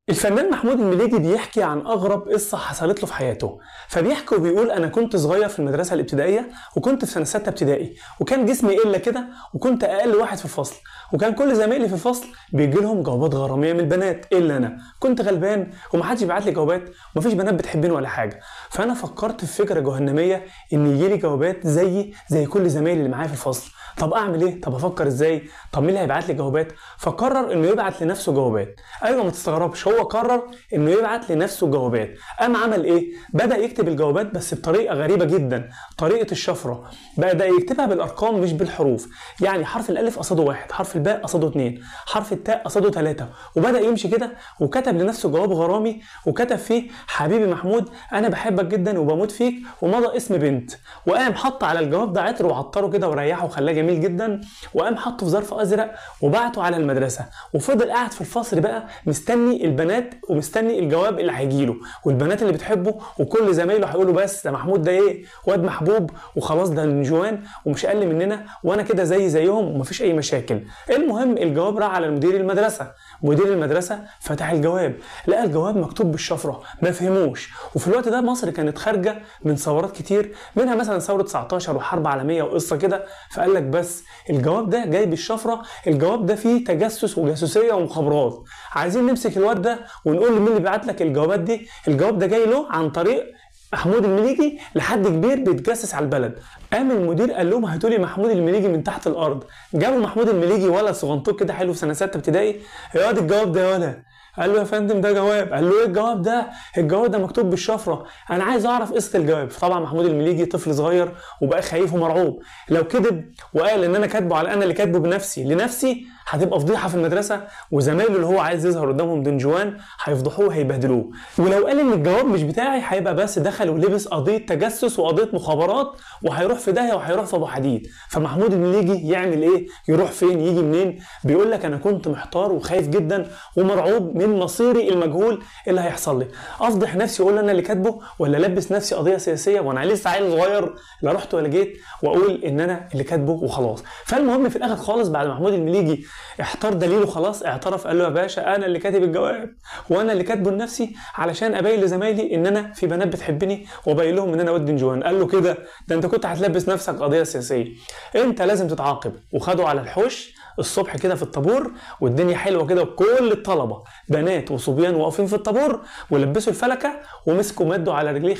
الفنان محمود المليجي بيحكي عن أغرب قصة حصلت له في حياته فبيحكي وبيقول أنا كنت صغير في المدرسة الابتدائية وكنت في سنة ستة ابتدائي وكان جسمي إلا كده وكنت أقل واحد في الفصل وكان كل زمايلي في الفصل بيجي لهم جوابات غرامية من البنات إلا أنا كنت غلبان ومحدش بيبعت لي جوابات ومفيش بنات بتحبني ولا حاجة فأنا فكرت في فكرة جهنمية إن يجي لي جوابات زيي زي كل زمايلي اللي معايا في الفصل طب اعمل ايه طب افكر ازاي طب مين اللي هيبعت لي جوابات فقرر انه يبعت لنفسه جوابات ايوه ما تستغربش هو قرر انه يبعت لنفسه جوابات قام عمل ايه بدا يكتب الجوابات بس بطريقه غريبه جدا طريقه الشفره بدا يكتبها بالارقام مش بالحروف يعني حرف الالف قصده واحد حرف الباء قصده اتنين حرف التاء قصده ثلاثة وبدا يمشي كده وكتب لنفسه جواب غرامي وكتب فيه حبيبي محمود انا بحبك جدا وبموت فيك ومضى اسم بنت وقام حط على الجواب ده عطر وعطره كده وريحه وخلاه جميل جدا وقام حطه في ظرف ازرق وبعته على المدرسه وفضل قاعد في الفصل بقى مستني البنات ومستني الجواب اللي هيجيله والبنات اللي بتحبه وكل زمايله هيقولوا بس ده محمود ده ايه واد محبوب وخلاص ده نجوان ومش اقل مننا وانا كده زي زيهم ومفيش اي مشاكل المهم الجواب راح على مدير المدرسه مدير المدرسه فتح الجواب لقى الجواب مكتوب بالشفره ما فهموش وفي الوقت ده مصر كانت خارجه من ثورات كتير منها مثلا ثوره 19 وحرب عالميه وقصه كده فقال لك بس الجواب ده جاي بالشفره الجواب ده فيه تجسس وجاسوسيه ومخابرات عايزين نمسك الواد ده ونقول له مين اللي بعت لك الجوابات دي الجواب ده جاي له عن طريق محمود المليجي لحد كبير بيتجسس على البلد قام المدير قال لهم هاتوا لي محمود المليجي من تحت الارض جابوا محمود المليجي ولد صغنطوط كده حلو في سنه سته ابتدائي يا واد الجواب ده يا ولد قال له يا فندم ده جواب قال له ايه الجواب ده الجواب ده مكتوب بالشفره انا عايز اعرف قصه الجواب طبعا محمود المليجي طفل صغير وبقى خايف ومرعوب لو كذب وقال ان انا كاتبه على انا اللي كاتبه بنفسي لنفسي هتبقى فضيحه في المدرسه وزمايله اللي هو عايز يظهر قدامهم دنجوان هيفضحوه وهيبهدلوه ولو قال ان الجواب مش بتاعي هيبقى بس دخل ولبس قضيه تجسس وقضيه مخابرات وهيروح في داهيه وهيروح في ابو حديد فمحمود المليجي يعمل ايه يروح فين يجي منين بيقول لك انا كنت محتار وخايف جدا ومرعوب من مصيري المجهول اللي هيحصل لي افضح نفسي واقول انا اللي كاتبه ولا البس نفسي قضيه سياسيه وانا لسه عيل صغير لا رحت ولا جيت واقول ان انا اللي كاتبه وخلاص فالمهم في الاخر خالص بعد محمود المليجي احتار دليله خلاص اعترف قال له يا باشا انا اللي كاتب الجواب وانا اللي كاتبه لنفسي علشان ابين لزمايلي ان انا في بنات بتحبني وابين لهم ان انا ود جوان قال له كده ده انت كنت هتلبس نفسك قضيه سياسيه انت لازم تتعاقب وخده على الحوش الصبح كده في الطابور والدنيا حلوه كده وكل الطلبه بنات وصبيان واقفين في الطابور ولبسوا الفلكه ومسكوا مدوا على رجليه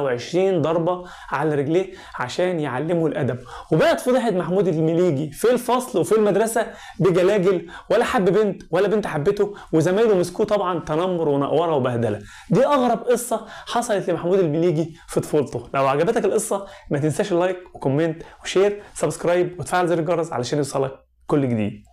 25 ضربه على رجليه عشان يعلموا الادب وبقت فضيحه محمود المليجي في الفصل وفي المدرسه بجلاجل ولا حب بنت ولا بنت حبته وزمايله مسكوه طبعا تنمر ونقوره وبهدله دي اغرب قصه حصلت لمحمود المليجي في طفولته لو عجبتك القصه ما تنساش اللايك وكومنت وشير سبسكرايب وتفعل زر الجرس علشان يوصلك كل جديد